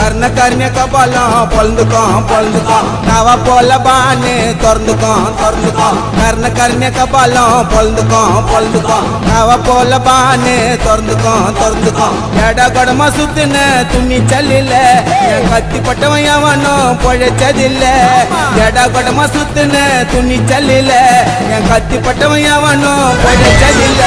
கர்ண கர்ண கபாலம் பொழுந்துக்கும் பொழுந்துக்கும் நவ போல பானு திறந்துக்கும் திறந்துக்கும் கர்ண கர்ண கபாலம் பொழுந்துக்கும் பொழுந்துக்கும் நவ போல பானு திறந்துக்கும் திறந்துக்கும் எட கொடமா சுத்துன துணி சல்லில என் கத்தி பட்டவன் எவனும் பொழைச்சதில்ல எட கொடமா சுத்துன துணி சல்லில என் கத்தி பட்டவன் எவனும் பொழைச்சதில்ல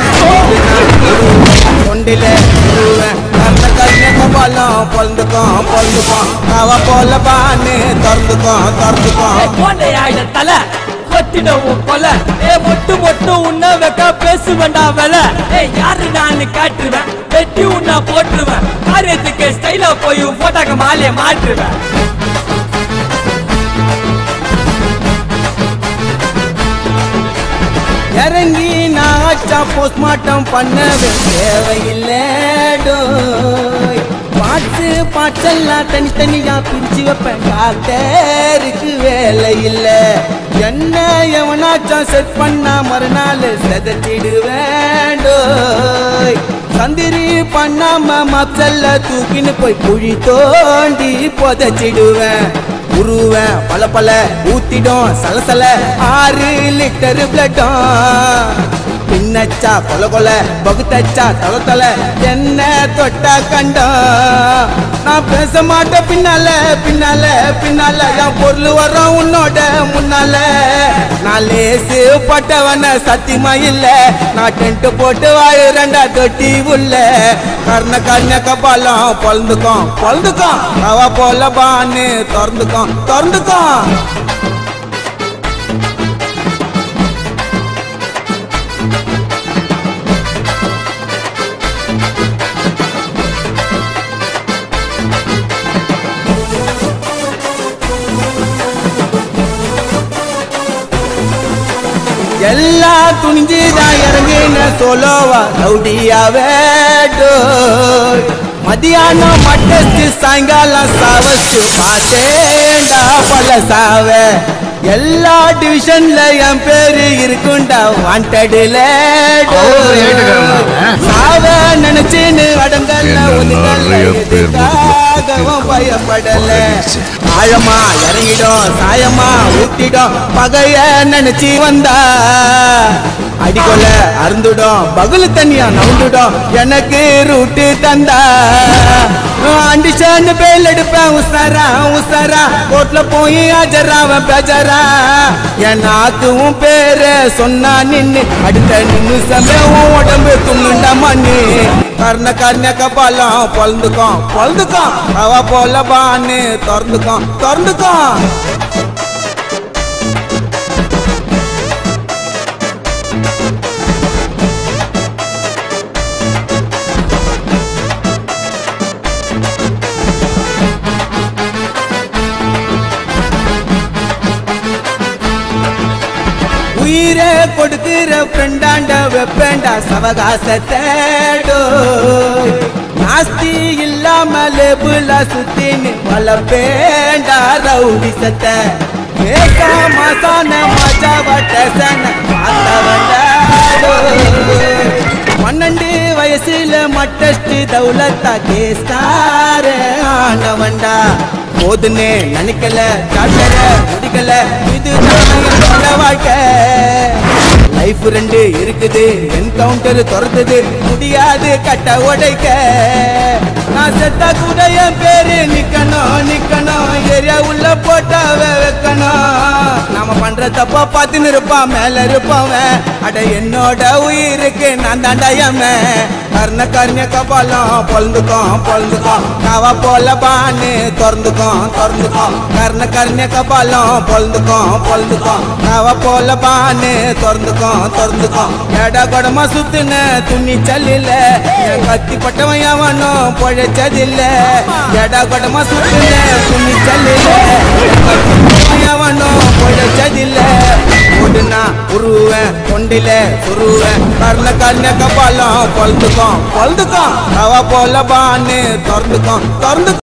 தொண்டில கர்ண கர்ண கபாலம் பொழுந்துக்கும் பொழுந்துக்கும் நவ போல பானு திறந்துக்கும் திறந்துக்கும் கோண்டையாயிட தலை கொத்திடவும் கொல ஏ மொட்டு மொட்டு உன்ன வைக்க பேசுவேண்டா வெல ஏ யாரு நான் காட்டுவேன் வெட்டி உன்ன போட்டுருவேன் காரியத்துக்கு ஸ்டைலா போய் போட்டாக்க மாலைய மாற்றுவேன் இறங்கி நாச்சா போஸ்ட்மார்ட்டம் பண்ணவே தேவையில்லைடோய் பாட்டு பாட்டெல்லாம் தனித்தனியா பிரிச்சு வைப்பேன் டாக்டருக்கு வேலை இல்ல என்ன எவனாச்சும் செட் பண்ணா மறுநாள் செதச்சிடுவேண்டோய் சந்திரி பண்ணாம மப்சல்ல தூக்கின்னு போய் குழி தோண்டி புதைச்சிடுவேன் உருவேன் பல பல ஊத்திடும் சலசல ஆறு லிட்டர் பிளட்டும் பின்னச்சா கொல கொல பகுத்தச்சா தல தல என்ன தொட்டா கண்டம் நான் பேச மாட்டேன் பின்னால பின்னால பின்னால என் பொருள் வரும் உன்னோட முன்னால நான் லேசு பட்டவன சத்தியமா இல்ல நான் டென்ட் போட்டு வாழு ரெண்டா தொட்டி உள்ள கர்ண கர்ண கபாலம் பொழுந்துக்கும் பொழுந்துக்கும் அவ போல பான்னு திறந்துக்கும் திறந்துக்கும் எல்லா துணிஞ்சுதான் இறங்கின சோலோவா ரவுடியாவே டோய். மதியானம் மட்டச்சு சாயங்காலம் சாவச்சு பார்த்தேன்டா பல சாவ எல்லா டிவிஷன்ல என் பேரு இருக்குண்டா வாண்டடுல அவரு ஏட்டுக்காரனா? சாவ நினைச்சுன்னு அடங்கல்ல என்ன ஒதுங்கல்ல நிறைய பேர் எதுக்காகவும் பயப்படல ஆழமா இறங்கிடும் சாயமா ஊத்திடும் பகைய நினைச்சு வந்தா அடிக்கொல அருந்துடும் பகுல தண்ணியா நவுண்டுடும் எனக்கு ரூட்டு தந்தா அண்டிஷான்னு பேல் எடுப்பேன் உசாரா உசாரா கோட்ல போய் ஆஜராவன் பேஜரா என் நாத்துவும் பேரு சொன்னா நின்னு அடுத்த நிமிஷமே உன் உடம்பு துண்ணுண்டா மண்ணு கர்ண கர்ண கபாலம் பொழுந்துக்கும் பொழுந்துக்கும் அவ போல பான்னு திறந்துக்கும் திறந்துக்கும் உயிரை கொடுக்கிற ஃப்ரெண்டாண்ட வெப்பேண்டா சவகாசத்தேடோ நாஸ்தி இல்லாம லேபுல சுத்தின்னு வளப்பேண்டா ரவுடி சத்த ஏகா மாசான மஜா வட்டசன பார்த்தவண்டாடோ பன்னெண்டு வயசுல மட்டஸ்ட் தௌலத்தா கேஸ்கார ஆனவன்டா போதுன்னு நினைக்கல டாக்டர முடிக்கல இதுதான் என்னோட வாழ்க்கை லைஃப் ரெண்டு இருக்குது என்கவுண்டர் துரத்துது முடியாது கட்ட உடைக்க நான் செத்தா கூட என் பேரு நிக்கணும் நிக்கணும் ஏரியா உள்ள போட்டாவ வைக்கணும் நாம பண்ற தப்பா பார்த்துன்னு இருப்பான் மேல இருப்பவன் அட என்னோட உயிருக்கு நான் தாண்டாயம கர்ண கர்ண கபாலம் பொழுந்துக்கும் பொழுந்துக்கும் நவ போல பானு திறந்துக்கும் திறந்துக்கும் கர்ண கர்ண கபாலம் பொழுந்துக்கும் பொழுந்துக்கும் நவ போல பானு திறந்துக்கும் திறந்துக்கும் எட கொடமா சுத்துன துணி சல்லில என் கத்தி பட்டவன் எவனும் பொழைச்சதில்ல எட கொடமா சுத்துன துணி சல்லில என் கத்தி பட்டவன் எவனும் பொழைச்சதில்ல ஓடுனா உருவேன் கொண்டில சுருவேன் கர்ண கர்ண கபாலம் பொழுதுக்கும் பொழுதுக்கும் அவ போல பான்னு திறந்துக்கும் திறந்து